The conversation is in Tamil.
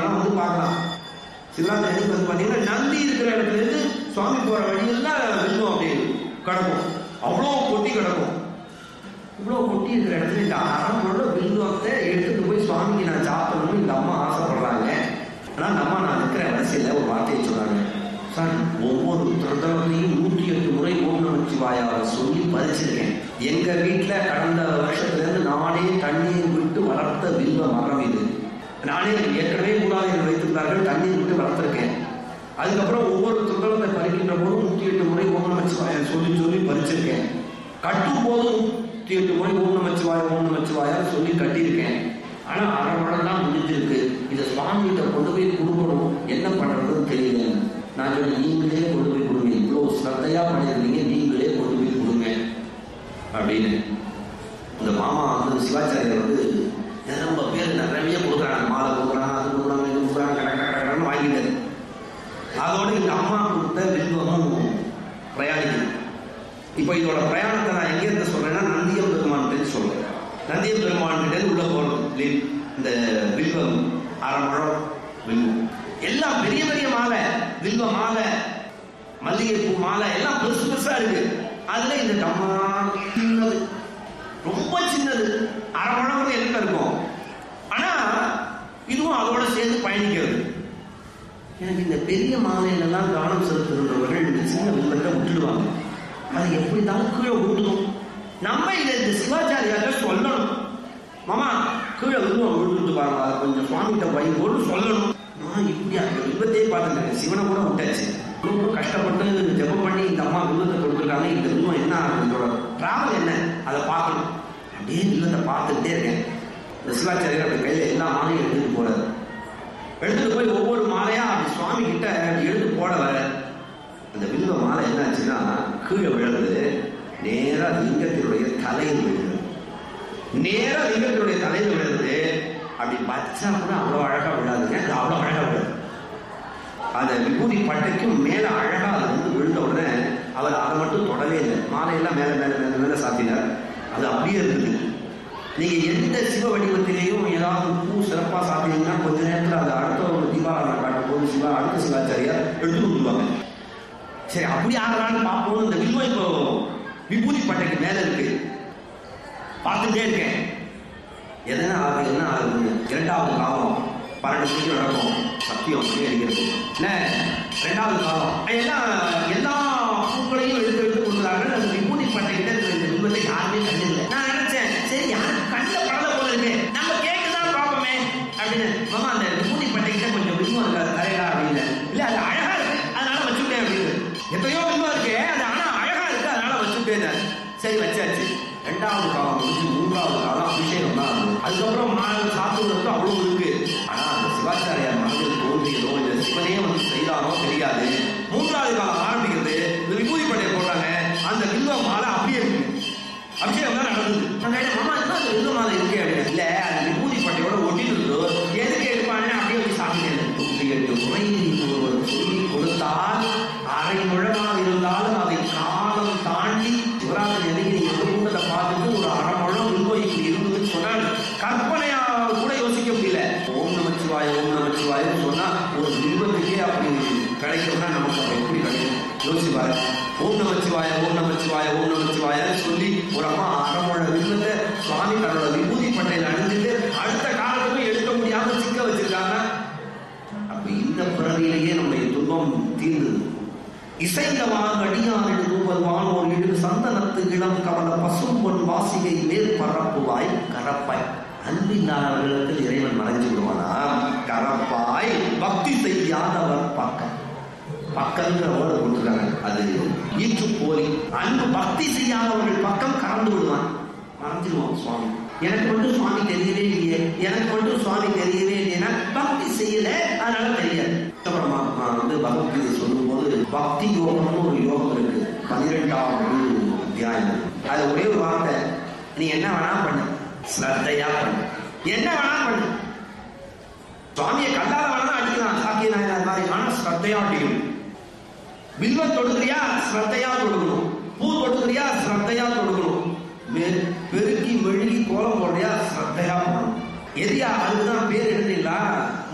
வேணா வந்து பார்க்கலாம் சிவராத்திரி வந்து பார்த்தீங்கன்னா நந்தி இருக்கிற இடத்துல இருந்து சுவாமி போற வழியெல்லாம் வில்வம் அப்படி கிடக்கும் அவ்வளோ கொட்டி கிடக்கும் இவ்வளோ கொட்டி இருக்கிற இடத்துல இந்த அறம்பொருள வில்வத்தை எடுத்துட்டு போய் சுவாமிக்கு நான் சாப்பிடணும்னு இந்த அம்மா ஆசைப்படுறாங்க ஆனால் அந்த அம்மா நான் இருக்கிற வரிசையில் ஒரு வார்த்தையை சொல்றாங்க சார் ஒவ்வொரு தடவையும் நூற்றி எட்டு முறை ஓம் நமச்சிவாயாவை சொல்லி பறிச்சிருக்கேன் எங்க வீட்டுல கடந்த வருஷத்துல இருந்து நானே தண்ணீர் விட்டு வளர்த்த வில்வ மரம் இது நானே ஏற்கனவே மூலாதையில் வைத்திருந்தார்கள் தண்ணீர் விட்டு வளர்த்திருக்கேன் அதுக்கப்புறம் ஒவ்வொரு துண்டலத்தை பறிக்கின்ற போதும் நூற்றி எட்டு முறை ஓம் நமச்சிவாயா சொல்லி சொல்லி பறிச்சிருக்கேன் கட்டும் போதும் நூற்றி எட்டு முறை ஓம் நமச்சிவாயா ஓம் நமச்சிவாயா சொல்லி கட்டியிருக்கேன் ஆனா அரை மணம் தான் முடிஞ்சிருக்கு இதை சுவாமிகிட்ட கொண்டு போய் கொடுக்கணும் என்ன பண்றதுன்னு தெரியல நான் சொன்னேன் நீங்களே கொண்டு போய் கொடுங்க இவ்வளோ ஸ்ரத்தையா பண்ணியிருந்தீங்க நீங்களே கொண்டு போய் கொடுங்க அப்படின்னு இந்த மாமா வந்து சிவாச்சாரியர் வந்து ரொம்ப பேர் நிறைய கொடுக்குறாங்க மாலை கொடுக்குறாங்க அது கொடுக்குறாங்க இது கொடுக்குறாங்க கட கட கடன்னு வாங்கிட்டாரு அதோட இந்த அம்மா கொடுத்த வில்வமும் பிரயாணிக்குது இப்போ இதோட பிரயாணத்தை நான் எங்க இருந்து சொல்றேன்னா நந்தியம் பெருமான் சொல்றேன் நந்தியம் பெருமான் கிட்ட உள்ள போறது இந்த வில்வம் அரை முழம் வில்வம் எல்லாம் பெரிய பெரிய மாலை வில்வ மாலை மல்லிகைப்பூ மாலை எல்லாம் பெருசு பெருசா இருக்கு அதுல இந்த டம்மா சின்னது ரொம்ப சின்னது அரை முழம் எல்லாம் இருக்கும் ஆனா இதுவும் அதோட சேர்ந்து பயணிக்கிறது எனக்கு இந்த பெரிய மாலையிலெல்லாம் கவனம் செலுத்துகின்றவர்கள் இந்த சின்ன வில்லத்தை விட்டுடுவாங்க அது எப்படி தான் கீழே விழுணும் நம்ம இதை இந்த சிவாச்சாரியார்ட்ட சொல்லணும் மாமா கீழே வில்வம் விழுந்து பாருங்க அதை கொஞ்சம் சுவாமிகிட்ட பயன்போடு சொல்லணும் நான் இப்படி அந்த வில்வத்தையே பார்த்துருக்கேன் சிவனை கூட விட்டாச்சு ரொம்ப கஷ்டப்பட்டு ஜெபம் பண்ணி இந்த அம்மா வில்வத்தை கொடுத்துருக்காங்க இந்த வில்வம் என்ன ஆகும் இதோட டிராவல் என்ன அதை பார்க்கணும் அப்படியே வில்வத்தை பார்த்துக்கிட்டே இருக்கேன் இந்த சிவாச்சாரியர் அப்படி கையில் எல்லா மாலையும் எடுத்துட்டு போறாரு எடுத்துட்டு போய் ஒவ்வொரு மாலையா அப்படி சுவாமி கிட்ட எடுத்து போட வர அந்த வில்வ மாலை என்னாச்சுன்னா கீழே விழுந்து நேரா லிங்கத்தினுடைய தலையில் விழுது நேரா லிங்கத்தினுடைய தலையில் விழுது அப்படி பச்சா கூட அவ்வளோ அழகா விழாதுங்க அது அவ்வளோ அழகா விழுது அந்த விபூதி பட்டைக்கும் மேல அழகா அது வந்து விழுந்த உடனே அவர் அதை மட்டும் தொடவே இல்லை மாலையெல்லாம் மேல மேல மேல மேல சாத்தினார் அது அப்படியே இருந்தது நீங்க எந்த சிவ வடிவத்திலேயும் ஏதாவது பூ சிறப்பா சாப்பிட்டீங்கன்னா கொஞ்ச நேரத்துல அது அடுத்த ஒரு தீபாவளி காட்டும் போது சிவா அடுத்த சிவாச்சாரியார் எடுத்து கொடுத்துருவாங்க சரி அப்படி ஆகலான்னு பார்ப்போம் இந்த வில்வம் இப்போ விபூதி பட்டைக்கு மேல இருக்கு பார்த்துட்டே இருக்கேன் எதனா ஆகுது என்ன ஆகுது இரண்டாவது காலம் பன்னெண்டு மணிக்கு நடக்கும் சத்தியம் அப்படியே அடிக்கிறது என்ன ரெண்டாவது காலம் எல்லாம் எல்லா பூக்களையும் எடுத்து எடுத்து கொடுக்குறாங்க அந்த விபூதி பட்டைக்கிட்ட இருக்கிற இந்த வில்வத்தை யாருமே கண்டில்லை நான் நினைச்சேன் சரி யாரும் கண்ணில் படல போல இருக்கு நம்ம கேட்டுதான் பார்ப்போமே அப்படின்னு மாமா அந்த விபூதி பட்டைக்கிட்ட கொஞ்சம் வில்வம் இருக்கா தரையடா அப்படின்னு இல்ல அது அழகா இருக்கு அதனால வச்சுட்டேன் அப்படின்னு எத்தனையோ வில்வம் இருக்கு அது ஆனா அழகா இருக்கு அதனால வச்சுட்டேன் சரி வச்சாச்சு ரெண்டாவது காலம் முடிஞ்சு மூன்றாவது காலம் அபிஷேகம் தான் ஆகுது அதுக்கப்புறம் மாணவர்கள் சாப்பிடுறதுக்கு அவ்வளவு இருக்கு ஆனா அந்த சிவாச்சாரியார் மனதில் தோன்றியதோ இந்த சிவனே வந்து செய்தானோ தெரியாது மூன்றாவது காலம் ஆரம்பிக்கிறது இந்த விபூதி பட்டையை போட்டாங்க அந்த வில்வ மாலை அப்படியே இருக்கு அபிஷேகம் தான் நடந்தது நான் கேட்டேன் மாமா என்ன அந்த வில்வ மாலை இருக்கு அப்படின்னு இல்ல அந்த விபூதி பட்டையோட ஒட்டிட்டு இருந்தோ எதுக்கு எடுப்பான்னு அப்படியே வச்சு சாப்பிட்டேன் நூற்றி எட்டு முறை ஒருவர் சொல்லி கொடுத்தால் அரை முழமாக இருந்தாலும் அதை காலம் தாண்டி சிவராத்திரி அன்னைக்கு நீங்க குடும்பத்தை பார்த்துட்டு ஒரு அரை முழம் வில்வம் இப்படி இருந்ததுன்னு சொன்னால் கற்பனையா கூட யோசிக்க முடியல ஓம் நமச்சிவாய ஓம் நமச்சிவாயன்னு சொன்னா ஒரு வில்வத்துக்கே அப்படி கிடைக்கும்னா நமக்கு அப்ப எப்படி கிடைக்கும் யோசிச்சு பாரு ஓம் நமச்சிவாய ஓம் நமச்சிவாய ஓம் நமச்சிவாயன்னு சொல்லி ஒரு அம்மா அரை முழ வில்வத்தை சுவாமி தன்னோட விபூதி பட்டையில அணிஞ்சிட்டு அடுத்த காலத்துக்கும் எடுக்க முடியாம சிக்க வச்சிருக்காங்க அப்ப இந்த பிறவியிலேயே நம்முடைய துன்பம் தீர்ந்தது இசைந்தவான் அடியாரில் தூவல்வான் ஒரு இடு சந்தனத்து இளம் கவல பசும்பொன் வாசிகை மேல் பரப்புவாய் கரப்பாய் அன்பில்லாதவர்களுக்கு இறைவன் மறைஞ்சு விடுவானா கரப்பாய் பக்தி செய்யாதவர் பக்கம் பக்கம்ங்கிற வேர்டு கொடுத்துருக்காங்க அது ஈற்று போலி அன்பு பக்தி செய்யாதவர்கள் பக்கம் கலந்து விடுவான் மறைஞ்சிருவான் சுவாமி எனக்கு மட்டும் சுவாமி தெரியவே இல்லையே எனக்கு மட்டும் சுவாமி தெரியவே இல்லைன்னா பக்தி செய்யல அதனால தெரியாது அப்புறமா நான் வந்து பகவத்கீதை சொல்லும்போது பக்தி யோகம்னு ஒரு யோகம் இருக்கு பன்னிரெண்டாவது அத்தியாயம் அது ஒரே ஒரு வார்த்தை நீ என்ன வேணா பண்ணு ஸ்ரத்தையா பண்ணு என்ன வேணா பண்ணு சுவாமியை கண்டால வேணா அடிக்கலாம் சாக்கிய நாயனார் மாதிரி ஆனா ஸ்ரத்தையா அடிக்கணும் வில்வம் தொடுக்கிறியா ஸ்ரத்தையா தொடுக்கணும் பூ தொடுக்கிறியா ஸ்ரத்தையா தொடுக்கணும் மெ- பெருக்கி மெழுகி கோலம் போடுறியா ஸ்ரத்தையா போடணும் எதியா அதுதான் பேர் எழுதிங்களா